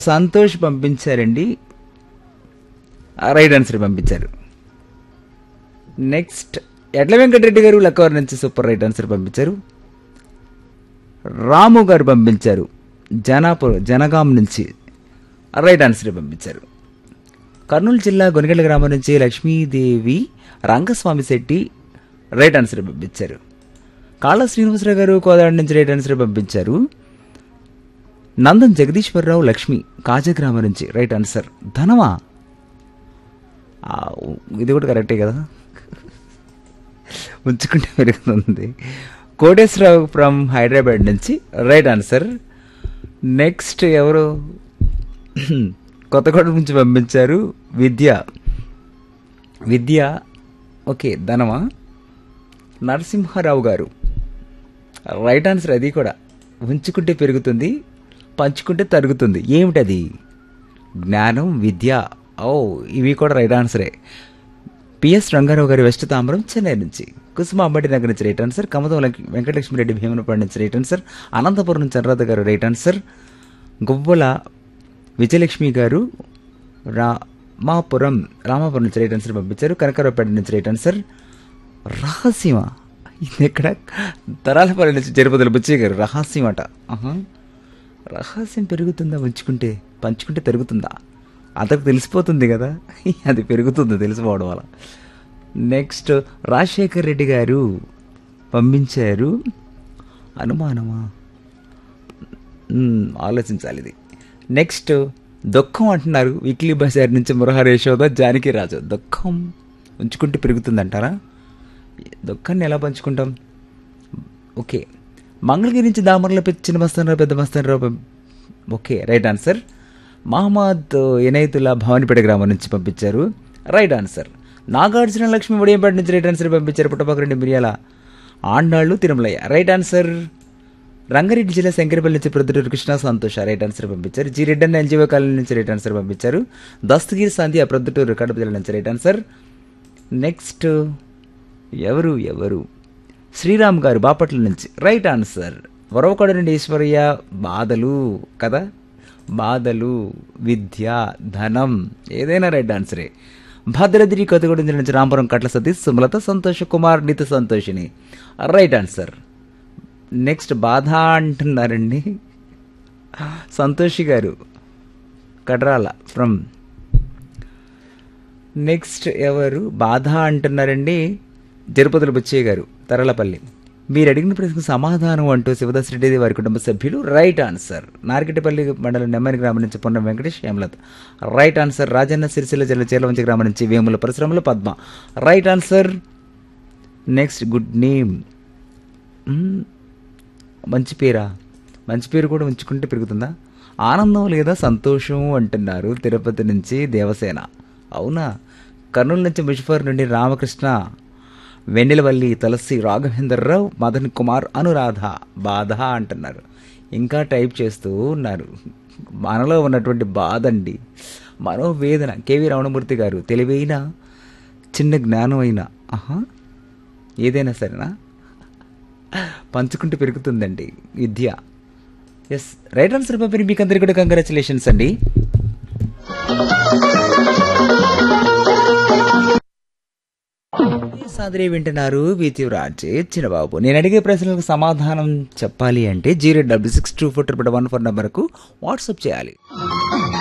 సంతోష్ పంపించారండి right answer పంపించారు next ఎడ్ల వెంకటరెడ్డి గారు లక్కవర్ నుంచి సూపర్ రైట్ ఆన్సర్ పంపించారు రాము గారు పంపించారు జనాపురం జనగాం నుంచి రైట్ ఆన్సర్ పంపించారు కర్నూలు జిల్లా గొనగండ్ల గ్రామం నుంచి లక్ష్మీదేవి రంగస్వామి శెట్టి రైట్ ఆన్సర్ పంపించారు కాళ్ళ శ్రీనివాసరావు గారు కోదాడ నుంచి రైట్ ఆన్సర్ పంపించారు నందన్ జగదీశ్వరరావు లక్ష్మి కాజగ్రామం నుంచి రైట్ ఆన్సర్ ధనమా ఆ, ఇది కూడా కరెక్టే కదా ఉంచుకుంటే పెరుగుతుంది కోటేశ్వరరావు ఫ్రమ్ హైదరాబాద్ నుంచి రైట్ ఆన్సర్ నెక్స్ట్ ఎవరు కొత్తగూడ నుంచి పంపించారు విద్య విద్య ఓకే ధనమా నరసింహారావు గారు రైట్ ఆన్సర్ అది కూడా ఉంచుకుంటే పెరుగుతుంది పంచుకుంటే తరుగుతుంది ఏమిటది జ్ఞానం విద్య ఓ ఇవి కూడా రైట్ ఆన్సరే పిఎస్ రంగారావు గారి వెస్ట్ తాంబరం చెన్నై నుంచి కుసుమ అంబటి నగర్ నుంచి రైట్ ఆన్సర్ కమతం వెంక- వెంకటలక్ష్మిరెడ్డి భీమనపాడు నుంచి రైట్ ఆన్సర్ అనంతపురం నుంచి అనురాధ గారు రైట్ ఆన్సర్ గువ్వల విజయలక్ష్మి గారు రామాపురం రామాపురం నుంచి రైట్ ఆన్సర్ పంపించారు కనకరావుపేట నుంచి రైట్ ఆన్సర్ రహస్యమా ఇది ఎక్కడ తరాలపల్లి నుంచి జరుపతుల బుచ్చయ్య గారు రహస్యం అట ఆహా. రహస్యం పెరుగుతుందా ఉంచుకుంటే పంచుకుంటే పెరుగుతుందా అతనికి తెలిసిపోతుంది కదా అది పెరుగుతుంది తెలిసిపోవడం వల్ల నెక్స్ట్ రాజశేఖర్ రెడ్డి గారు పంపించారు అనుమానమా మ్మ్, ఆలోచించాలి ఇది నెక్స్ట్ దుఃఖం అంటున్నారు వీక్లీ బజార్ నుంచి మురహర యశోద జానకి రాజు దుఃఖం ఉంచుకుంటే పెరుగుతుందంటారా దుఃఖాన్ని ఎలా పంచుకుంటాం ఓకే మంగళగిరి నుంచి దామర్ల చిన్న మస్తానరావు పెద్ద మస్తానరావు పం- okay right answer Mohammed Enaitulla Bhavanipeta గ్రామం నుంచి పంపించారు రైట్ ఆన్సర్ నాగార్జున లక్ష్మి ఒడియంపేట నుంచి రైట్ ఆన్సర్ పంపించారు పుట్టపక్కరెడ్డి మిరియాల ఆండాళ్ళు తిరుమలయ్య రైట్ ఆన్సర్ రంగారెడ్డి జిల్లా శంకరపల్లి నుంచి ప్రొద్దుటూరు కృష్ణ సంతోష రైట్ ఆన్సర్ పంపించారు జి రెడ్డి అన్న ఎన్జిఓ కాలనీ నుంచి రైట్ ఆన్సర్ పంపించారు దస్తగిరి సంధ్య ప్రొద్దుటూరు కడప జిల్లా నుంచి రైట్ ఆన్సర్ నెక్స్ట్ ఎవరు ఎవరు శ్రీరామ్ గారు బాపట్ల నుంచి రైట్ ఆన్సర్ వరవకొండ నుండి ఈశ్వరయ్య బాధలు కదా బాధలు విద్య ధనం ఏదైనా రైట్ ఆన్సరే భద్రగిరి కొత్తగూడెం జిల్లా నుంచి Rampuram Katla Satish Sumalatha Santosh Kumar Nitha Santoshini right answer next బాధ అంటున్నారండి సంతోషి గారు కడ్రాల ఫ్రమ్ నెక్స్ట్ ఎవరు బాధ అంటున్నారండి తిరుపతిలో బుచ్చయ్య గారు తరలపల్లి మీరు అడిగిన ప్రశ్నకు సమాధానం అంటూ శివదాస్ రెడ్డి వారి కుటుంబ సభ్యులు రైట్ ఆన్సర్ నార్కెటపల్లి మండలం నెమ్మని గ్రామం నుంచి పొన్న వెంకటేష్ హేమలత రైట్ ఆన్సర్ రాజన్న సిరిసిల్ల జిల్లా చేలవంచి గ్రామం నుంచి వేముల పరిశ్రమలు Padma right answer next good name మంచి పేరా మంచి పేరు కూడా ఉంచుకుంటే పెరుగుతుందా ఆనందం లేదా సంతోషం అంటున్నారు తిరుపతి నుంచి దేవసేన అవునా కర్నూలు నుంచి ముషఫర్ నుండి రామకృష్ణ వెన్నెలవల్లి తులసి రాఘవేంద్రరావు మదన్ కుమార్ అనురాధ బాధ అంటున్నారు ఇంకా టైప్ చేస్తూ ఉన్నారు మనలో ఉన్నటువంటి బాధ అండి మనోవేదన కేవీ రమణమూర్తి గారు తెలివైన చిన్న జ్ఞానం అయిన ఆహా ఏదైనా సరేనా పంచుకుంటూ పెరుగుతుందండి విద్య ఎస్ రైట్ ఆన్సర్ పంపిణీ మీకు అందరికీ కూడా కంగ్రాచులేషన్స్ అండి సాదరి వింటున్నారు వీతివరాజ్ చిన్నబాబు నేను అడిగే ప్రశ్నలకు సమాధానం చెప్పాలి అంటే zero double six two four triple one four నెంబర్కు వాట్సాప్ చేయాలి